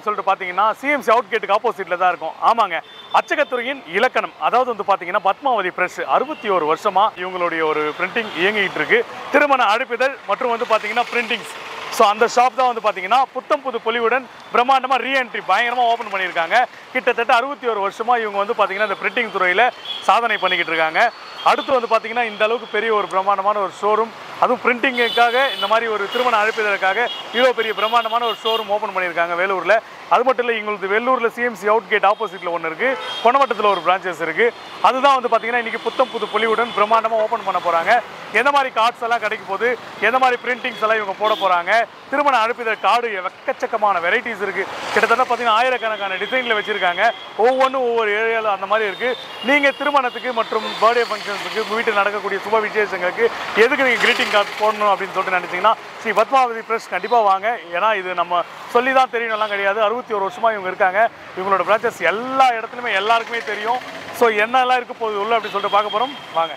அப்படின்னு சொல்லிட்டு பார்த்தீங்கன்னா சிஎம்சி அவுட் கேட்டுக்கு ஆப்போசிட்டில் தான் இருக்கும் ஆமாங்க அச்சகத்துறையின் இலக்கணம் அதாவது வந்து பார்த்தீங்கன்னா பத்மாவதி பிரஸ் அறுபத்தி ஒரு வருஷமாக இவங்களுடைய ஒரு பிரிண்டிங் இயங்கிட்டு இருக்கு திருமண அழைப்பிதழ் மற்றும் வந்து பார்த்தீங்கன்னா பிரிண்டிங்ஸ் ஸோ அந்த ஷாப் தான் வந்து பார்த்தீங்கன்னா புத்தம் புது பொலிவுடன் பிரம்மாண்டமாக ரீஎன்ட்ரி பயங்கரமாக ஓப்பன் பண்ணியிருக்காங்க கிட்டத்தட்ட அறுபத்தி ஒரு வருஷமாக இவங்க வந்து பார்த்தீங்கன்னா இந்த பிரிண்டிங் துறையில் சாதனை பண்ணிக்கிட்டு இருக்காங்க அடுத்து வந்து பார்த்தீங்கன்னா இந்த அளவுக்கு பெரிய ஒரு பிரம்மாண்டமான ஒரு ஷோரூம் அதுவும் பிரிண்டிங்குக்காக இந்த மாதிரி ஒரு திருமண அழைப்பிதழுக்காக இவ்வளோ பெரிய பிரம்மாண்டமான ஒரு ஷோரூம் ஓப்பன் பண்ணியிருக்காங்க வேலூரில் அது மட்டும் இல்லை எங்களுக்கு வெள்ளூரில் சிஎம்சி அவுட் கேட் ஆப்போசிட்டில் ஒன்று இருக்குது பொன்னமட்டத்தில் ஒரு பிரான்ச்சஸ் இருக்குது அதுதான் வந்து பார்த்தீங்கன்னா இன்றைக்கி புத்தம் புது பொலிவுடன் பிரம்மாண்டமாக ஓப்பன் பண்ண போகிறாங்க எந்த மாதிரி கார்ட்ஸ் எல்லாம் கிடைக்க போகுது எந்த மாதிரி பிரிண்டிங்ஸ் எல்லாம் இவங்க போட போகிறாங்க திருமண அழைப்பிதழ் கார்டு எக்கச்சக்கமான வெரைட்டிஸ் இருக்குது கிட்டத்தட்ட பார்த்தீங்கன்னா ஆயிரக்கணக்கான டிசைனில் வச்சுருக்காங்க ஒவ்வொன்றும் ஒவ்வொரு ஏரியாவில் அந்த மாதிரி இருக்குது நீங்கள் திருமணத்துக்கு மற்றும் பர்த்டே ஃபங்க்ஷன்ஸுக்கு உங்கள் வீட்டில் நடக்கக்கூடிய சுப விசேஷங்களுக்கு எதுக்கு நீங்கள் கிரீட்டிங் கார்டு போடணும் அப்படின்னு சொல்லிட்டு நினச்சிங்கன்னா ஸ்ரீ பத்மாவதி ப்ரெஸ் கண்டிப்பாக வாங்க ஏன்னா இது நம்ம சொல்லி தான் தெரியணும்லாம் கிடையாது அறுபத்தி ஒரு வருஷமாக இவங்க இருக்காங்க இவங்களோட பிரான்ச்சஸ் எல்லா இடத்துலையுமே எல்லாருக்குமே தெரியும் ஸோ என்னெல்லாம் இருக்க போகுது உள்ள அப்படின்னு சொல்லிட்டு பார்க்க போகிறோம் வாங்க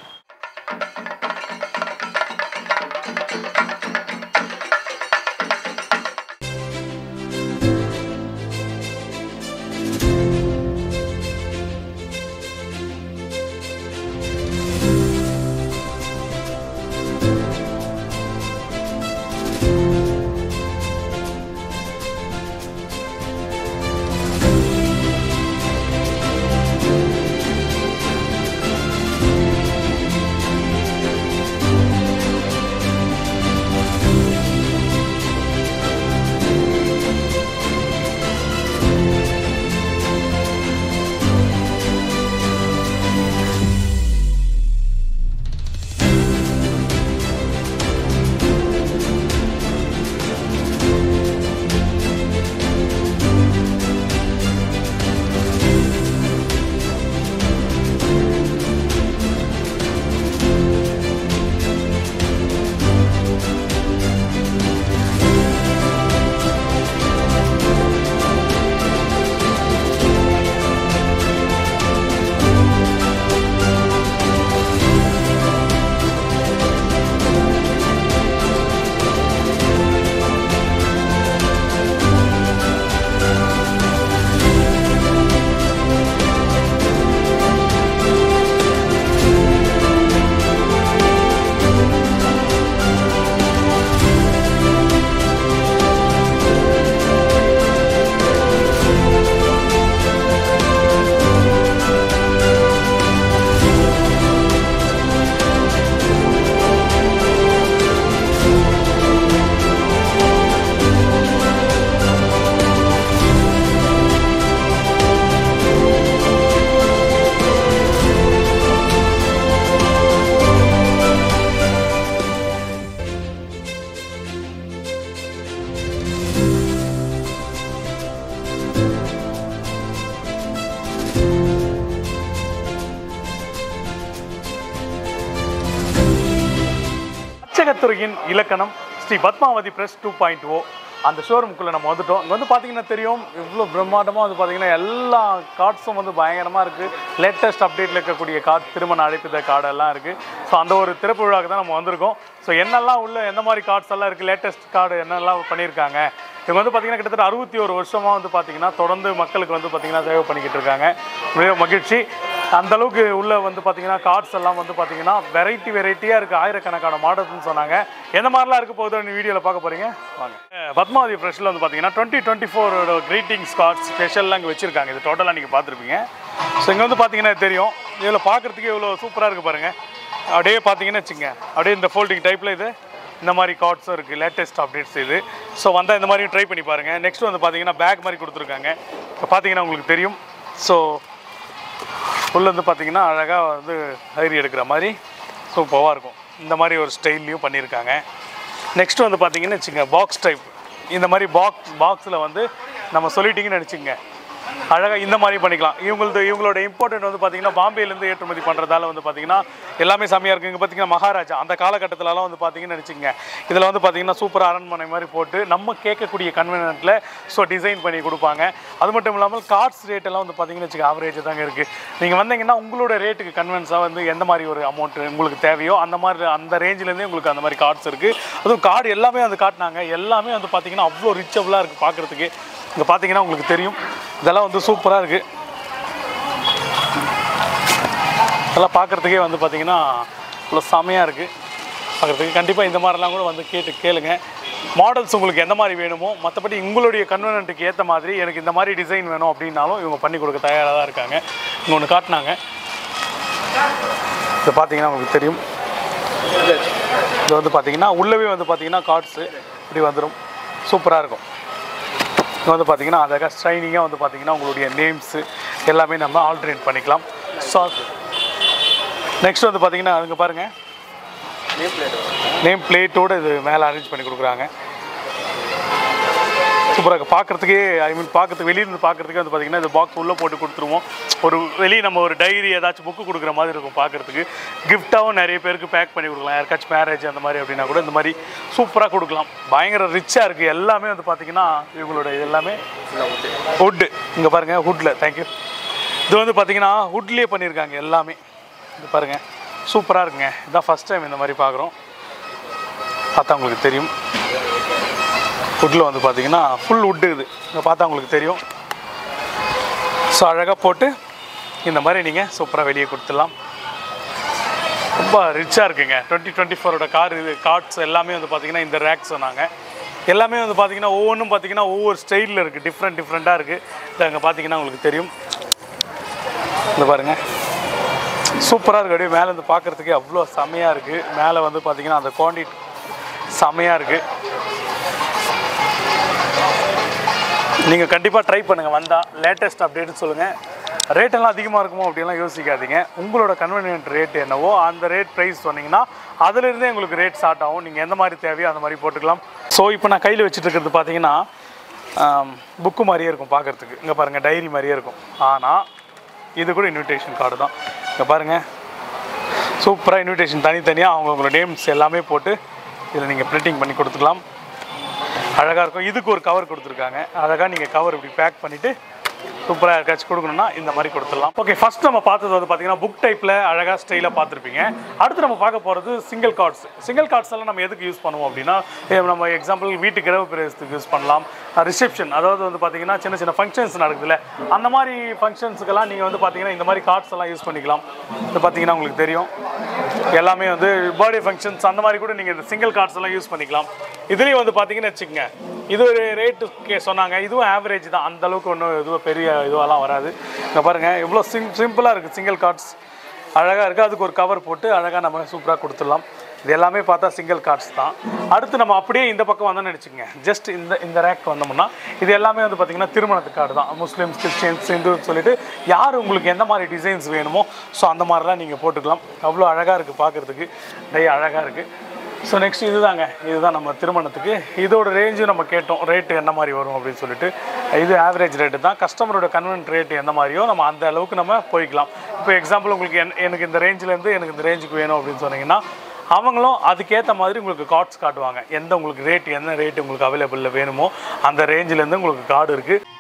அச்சகத்துறையின் இலக்கணம் Sri Padmavathi press two point O அந்த ஷோரூமுக்குள்ளே நம்ம வந்துட்டோம் இங்கே வந்து பார்த்தீங்கன்னா தெரியும் இவ்வளோ பிரம்மாண்டமாக வந்து பார்த்தீங்கன்னா எல்லா கார்ட்ஸும் வந்து பயங்கரமாக இருக்குது லேட்டஸ்ட் அப்டேட்டில் இருக்கக்கூடிய கார்டு திருமண அழைப்பித கார்டு எல்லாம் இருக்குது ஸோ அந்த ஒரு திறப்பு விழாக்கு தான் நம்ம வந்திருக்கோம் ஸோ என்னெல்லாம் உள்ள எந்த மாதிரி கார்ட்ஸ் எல்லாம் இருக்குது லேட்டஸ்ட் கார்டு என்னெல்லாம் பண்ணியிருக்காங்க இவங்க வந்து பார்த்தீங்கன்னா கிட்டத்தட்ட அறுபத்தி ஒரு வருஷமாக வந்து பார்த்தீங்கன்னா தொடர்ந்து மக்களுக்கு வந்து பார்த்தீங்கன்னா சேவை பண்ணிக்கிட்டு இருக்காங்க மிக மகிழ்ச்சி அந்த அளவுக்கு உள்ள வந்து பார்த்தீங்கன்னா கார்ட்ஸ் எல்லாம் வந்து பார்த்தீங்கன்னா வெரைட்டி வெரைட்டியாக இருக்குது ஆயிரக்கணக்கான மாடல்ஸ்னு சொன்னாங்க எந்த மாதிரிலாம் இருக்க போகுதுன்னு வீடியோவில் பார்க்க போகிறீங்க வாங்க அஹ் பத்மாவதி ஃப்ரெஷ்ஷில் வந்து பார்த்தீங்கன்னா டுவெண்ட்டி டுவெண்ட்டி ஃபோரோட கிரீட்டிங்ஸ் கார்ட்ஸ் ஸ்பெஷல்லாம் இங்கே வச்சுருக்காங்க இது டோட்டலாக நீங்கள் பார்த்துருப்பீங்க ஸோ இங்கே வந்து பார்த்தீங்கன்னா தெரியும் இதில் பார்க்குறதுக்கே இவ்வளோ சூப்பராக இருக்குது பாருங்கள் அப்படியே பார்த்தீங்கன்னு வச்சுங்க அப்படியே இந்த ஃபோல்டிங் டைப்பில் இது இந்த மாதிரி கார்ட்ஸும் இருக்குது லேட்டஸ்ட் அப்டேட்ஸ் இது ஸோ வந்தால் இந்த மாதிரி ட்ரை பண்ணி பாருங்கள் நெக்ஸ்ட் வந்து பார்த்தீங்கன்னா பேக் மாதிரி கொடுத்துருக்காங்க இப்போ பார்த்தீங்கன்னா உங்களுக்கு தெரியும் ஸோ உள்ள வந்து பார்த்தீங்கன்னா அழகாக வந்து ஹைரி எடுக்கிற மாதிரி சூப்பராக இருக்கும் இந்த மாதிரி ஒரு ஸ்டைல்லையும் பண்ணியிருக்காங்க நெக்ஸ்ட் வந்து பார்த்தீங்கன்னு வச்சுங்க பாக்ஸ் டைப் இந்த மாதிரி பாக்ஸ் பாக்ஸில் வந்து நம்ம சொல்லிட்டீங்கன்னு நினச்சிங்க அழகாக இந்த மாதிரி பண்ணிக்கலாம் இவங்களது இவங்களோட இம்பார்ட்டன்ட் வந்து பார்த்தீங்கன்னா பாம்பேலேருந்து ஏற்றுமதி பண்ணுறதால வந்து பார்த்தீங்கன்னா எல்லாமே செம்மையாக இருக்குது இங்கே பார்த்தீங்கன்னா மகாராஜா அந்த காலகட்டத்திலலாம் வந்து பார்த்தீங்கன்னு நினச்சிங்க இதில் வந்து பார்த்தீங்கன்னா சூப்பராக அரண்மனை மாதிரி போட்டு நம்ம கேட்கக்கூடிய கன்வீனியன்ட்டில் ஸோ டிசைன் பண்ணி கொடுப்பாங்க அது மட்டும் இல்லாமல் கார்ட்ஸ் ரேட் எல்லாம் வந்து பார்த்தீங்கன்னு வச்சுக்க ஆவரேஜ் தாங்க இருக்குது நீங்கள் வந்தீங்கன்னா உங்களோட ரேட்டுக்கு கன்வென்ஸாக வந்து எந்த மாதிரி ஒரு அமௌண்ட் உங்களுக்கு தேவையோ அந்த மாதிரி அந்த ரேஞ்சிலேருந்தே உங்களுக்கு அந்த மாதிரி கார்ட்ஸ் இருக்குது அதுவும் கார்டு எல்லாமே வந்து காட்டினாங்க எல்லாமே வந்து பார்த்தீங்கன்னா அவ்வளோ ரிச்சபிளாக இருக்குது பார்க்குறதுக்கு இங்கே பார்த்தீங்கன்னா உங்களுக்கு தெரியும் இதெல்லாம் வந்து சூப்பராக இருக்குது இதெல்லாம் பார்க்குறதுக்கே வந்து பார்த்தீங்கன்னா இவ்வளோ செமையாக இருக்குது பார்க்குறதுக்கு கண்டிப்பாக இந்த மாதிரிலாம் கூட வந்து கேட்டு கேளுங்க மாடல்ஸ் உங்களுக்கு எந்த மாதிரி வேணுமோ மற்றபடி உங்களுடைய கன்வீனியன்ட்டுக்கு ஏற்ற மாதிரி எனக்கு இந்த மாதிரி டிசைன் வேணும் அப்படின்னாலும் இவங்க பண்ணி கொடுக்க தயாராக தான் இருக்காங்க இங்கே ஒன்று காட்டினாங்க இது பார்த்தீங்கன்னா உங்களுக்கு தெரியும் இது வந்து பார்த்தீங்கன்னா உள்ளவே வந்து பார்த்தீங்கன்னா கார்ட்ஸு இப்படி வந்துடும் சூப்பராக இருக்கும் இது வந்து பார்த்தீங்கன்னா அழகாக ஷைனிங்காக வந்து பார்த்தீங்கன்னா உங்களுடைய நேம்ஸு எல்லாமே நம்ம ஆல்டர்னேட் பண்ணிக்கலாம் ஸோ நெக்ஸ்ட் வந்து பார்த்தீங்கன்னா அங்கே பாருங்கள் நேம் பிளேட்டோட இது மேலே அரேஞ்ச் பண்ணி கொடுக்குறாங்க சூப்பராக பார்க்குறதுக்கே ஐ மீன் பார்க்கறதுக்கு வெளியிருந்து பார்க்குறதுக்கே வந்து பார்த்தீங்கன்னா இந்த பாக்ஸ் உள்ளே போட்டு கொடுத்துருவோம் ஒரு வெளியே நம்ம ஒரு டைரி ஏதாச்சும் புக்கு கொடுக்குற மாதிரி இருக்கும் பார்க்குறதுக்கு கிஃப்ட்டாகவும் நிறைய பேருக்கு பேக் பண்ணி கொடுக்கலாம் யாருக்காச்சும் மேரேஜ் அந்த மாதிரி அப்படின்னா கூட இந்த மாதிரி சூப்பராக கொடுக்கலாம் பயங்கர ரிச்சாக இருக்குது எல்லாமே வந்து பார்த்தீங்கன்னா இவங்களோட இது எல்லாமே வுட்டு இங்கே பாருங்கள் வுட்டில் தேங்க்யூ இது வந்து பார்த்தீங்கன்னா வுட்லேயே பண்ணியிருக்காங்க எல்லாமே இது பாருங்கள் சூப்பராக இருக்குங்க இதுதான் ஃபஸ்ட் டைம் இந்த மாதிரி பார்க்குறோம் பார்த்தா உங்களுக்கு தெரியும் வுட்டில் வந்து பார்த்தீங்கன்னா ஃபுல் வுட்டு இது இங்கே பார்த்தா உங்களுக்கு தெரியும் ஸோ அழகாக போட்டு இந்த மாதிரி நீங்கள் சூப்பராக வெளியே கொடுத்துடலாம் ரொம்ப ரிச்சாக இருக்குங்க டுவெண்ட்டி டுவெண்ட்டி ஃபோரோட கார் இது கார்ட்ஸ் எல்லாமே வந்து பார்த்தீங்கன்னா இந்த ரேக் சொன்னாங்க எல்லாமே வந்து பார்த்தீங்கன்னா ஒவ்வொன்றும் பார்த்தீங்கன்னா ஒவ்வொரு ஸ்டைலில் இருக்குது டிஃப்ரெண்ட் டிஃப்ரெண்ட்டாக இருக்குது இது அங்கே பார்த்தீங்கன்னா உங்களுக்கு தெரியும் இந்த பாருங்கள் சூப்பராக இருக்குது அப்படியே மேலே இருந்து பார்க்குறதுக்கே அவ்வளோ செமையாக இருக்குது மேலே வந்து பார்த்தீங்கன்னா அந்த குவான்டிட்டி செமையாக இருக்குது நீங்கள் கண்டிப்பாக ட்ரை பண்ணுங்கள் வந்தால் லேட்டஸ்ட் அப்டேட்னு சொல்லுங்கள் ரேட்டெல்லாம் அதிகமாக இருக்குமோ அப்படிலாம் யோசிக்காதீங்க உங்களோட கன்வீனியன்ட் ரேட் என்னவோ அந்த ரேட் ப்ரைஸ் சொன்னீங்கன்னா அதுலேருந்தே உங்களுக்கு ரேட் ஸ்டார்ட் ஆகும் நீங்கள் எந்த மாதிரி தேவையோ அந்த மாதிரி போட்டுக்கலாம் ஸோ இப்போ நான் கையில் வச்சுட்டு இருக்கிறது பார்த்தீங்கன்னா புக்கு மாதிரியே இருக்கும் பார்க்குறதுக்கு இங்கே பாருங்கள் டைரி மாதிரியே இருக்கும் ஆனால் இது கூட இன்விடேஷன் கார்டு தான் இங்கே பாருங்கள் சூப்பராக இன்விடேஷன் தனித்தனியாக அவங்கவுங்களோட நேம்ஸ் எல்லாமே போட்டு இதில் நீங்கள் பிரிண்டிங் பண்ணி கொடுத்துக்கலாம் அழகாக இருக்கும் இதுக்கு ஒரு கவர் கொடுத்துருக்காங்க அழகாக நீங்கள் கவர் இப்படி பேக் பண்ணிவிட்டு சூப்பராக யாருக்காச்சும் கொடுக்கணும்னா இந்த மாதிரி கொடுத்துடலாம் ஓகே ஃபர்ஸ்ட் நம்ம பார்த்தது வந்து பார்த்தீங்கன்னா புக் டைப்பில் அழகாக ஸ்டைலாக பார்த்துருப்பீங்க அடுத்து நம்ம பார்க்க போகிறது சிங்கிள் கார்ட்ஸ் சிங்கிள் கார்ட்ஸ் எல்லாம் நம்ம எதுக்கு யூஸ் பண்ணுவோம் அப்படின்னா eh, நம்ம எக்ஸாம்பிள் வீட்டு கிரக பிரவேசத்துக்கு யூஸ் பண்ணலாம் ரிசப்ஷன் அதாவது வந்து பார்த்தீங்கன்னா சின்ன சின்ன ஃபங்க்ஷன்ஸ் நடக்குதுல்ல அந்த மாதிரி ஃபங்க்ஷன்ஸுக்கெல்லாம் நீங்கள் வந்து பார்த்தீங்கன்னா இந்த மாதிரி கார்ட்ஸ் எல்லாம் யூஸ் பண்ணிக்கலாம் இது பார்த்தீங்கன்னா உங்களுக்கு தெரியும் எல்லாமே வந்து பர்த்டே ஃபங்க்ஷன்ஸ் அந்த மாதிரி கூட நீங்கள் இந்த சிங்கிள் கார்ட்ஸ் எல்லாம் யூஸ் பண்ணிக்கலாம் இதுலேயும் வந்து பார்த்தீங்கன்னு வச்சுக்கோங்க இது ஒரு ரேட்டு சொன்னாங்க இதுவும் ஆவரேஜ் தான் அந்த அளவுக்கு ஒன்றும் இதுவும் பெரிய இதுவெல்லாம் வராது இங்கே பாருங்கள் எவ்வளோ சிம் சிம்பிளாக இருக்குது சிங்கிள் கார்ட்ஸ் அழகாக இருக்குது அதுக்கு ஒரு கவர் போட்டு அழகாக நம்ம சூப்பராக கொடுத்துடலாம் இது எல்லாமே பார்த்தா சிங்கிள் கார்ட்ஸ் தான் அடுத்து நம்ம அப்படியே இந்த பக்கம் வந்தோம்னு நினச்சிக்கோங்க ஜஸ்ட் இந்த இந்த ரேக் வந்தோம்னா இது எல்லாமே வந்து பார்த்திங்கன்னா திருமணத்து கார்டு தான் முஸ்லீம்ஸ் கிறிஸ்டியன்ஸ் இந்துன்னு சொல்லிட்டு யார் உங்களுக்கு எந்த மாதிரி டிசைன்ஸ் வேணுமோ ஸோ அந்த மாதிரிலாம் நீங்கள் போட்டுக்கலாம் அவ்வளோ அழகாக இருக்குது பார்க்குறதுக்கு டை அழகாக இருக்குது ஸோ நெக்ஸ்ட் இதுதாங்க இதுதான் நம்ம திருமணத்துக்கு இதோட ரேஞ்சும் நம்ம கேட்டோம் ரேட்டு என்ன மாதிரி வரும் அப்படின்னு சொல்லிட்டு இது ஆவரேஜ் ரேட்டு தான் கஸ்டமரோட கன்வென்ட் ரேட்டு எந்த மாதிரியோ நம்ம அந்த அளவுக்கு நம்ம போய்க்கலாம் இப்போ எக்ஸாம்பிள் உங்களுக்கு என் எனக்கு இந்த ரேஞ்சிலேருந்து எனக்கு இந்த ரேஞ்சுக்கு வேணும் அப்படின்னு சொன்னீங்கன்னா அவங்களும் அதுக்கேற்ற மாதிரி உங்களுக்கு கார்ட்ஸ் காட்டுவாங்க எந்த உங்களுக்கு ரேட் என்ன ரேட் உங்களுக்கு அவைலபிளில் வேணுமோ அந்த ரேஞ்சிலேருந்து உங்களுக்கு கார்டு இருக்குது